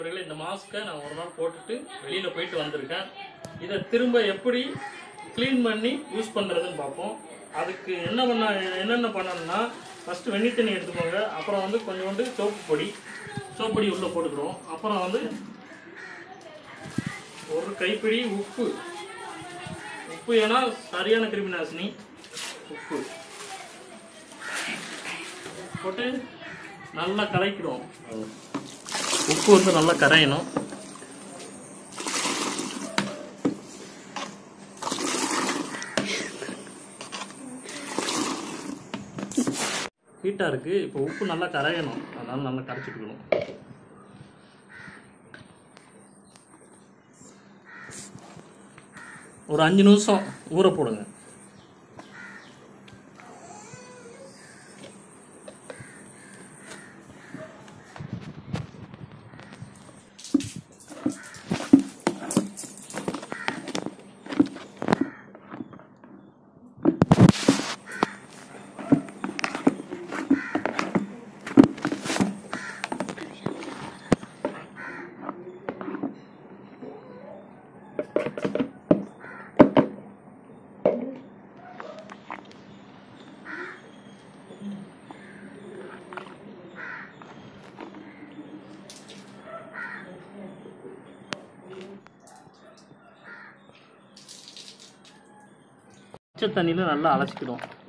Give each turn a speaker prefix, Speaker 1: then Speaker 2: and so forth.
Speaker 1: நண்பர்களே இந்த மாஸ்க்கை நான் ஒரு நாள் போட்டுட்டு வெளியில் போயிட்டு வந்திருக்கேன் இதை திரும்ப எப்படி க்ளீன் பண்ணி யூஸ் பண்ணுறதுன்னு பார்ப்போம் அதுக்கு என்ன பண்ண என்னென்ன பண்ணணும்னா ஃபஸ்ட்டு வெண்ணி தண்ணி எடுத்துக்கோங்க அப்புறம் வந்து கொஞ்சோண்டு சோப்பு பொடி சோப்பு பொடி உள்ளே போட்டுக்கிறோம் அப்புறம் வந்து ஒரு கைப்பிடி உப்பு உப்பு ஏன்னா சரியான கிருமி நாசினி உப்பு போட்டு நல்லா கலக்கிடுவோம் உப்பு வந்து நல்லா கரையணும் ஹீட்டாக இருக்குது இப்போ உப்பு நல்லா கரையணும் அதனால நல்லா கரைச்சிட்டுக்கணும் ஒரு அஞ்சு நிமிஷம் ஊற போடுங்க பச்சை தண்ணியில் நல்லா அலசிக்கிடும்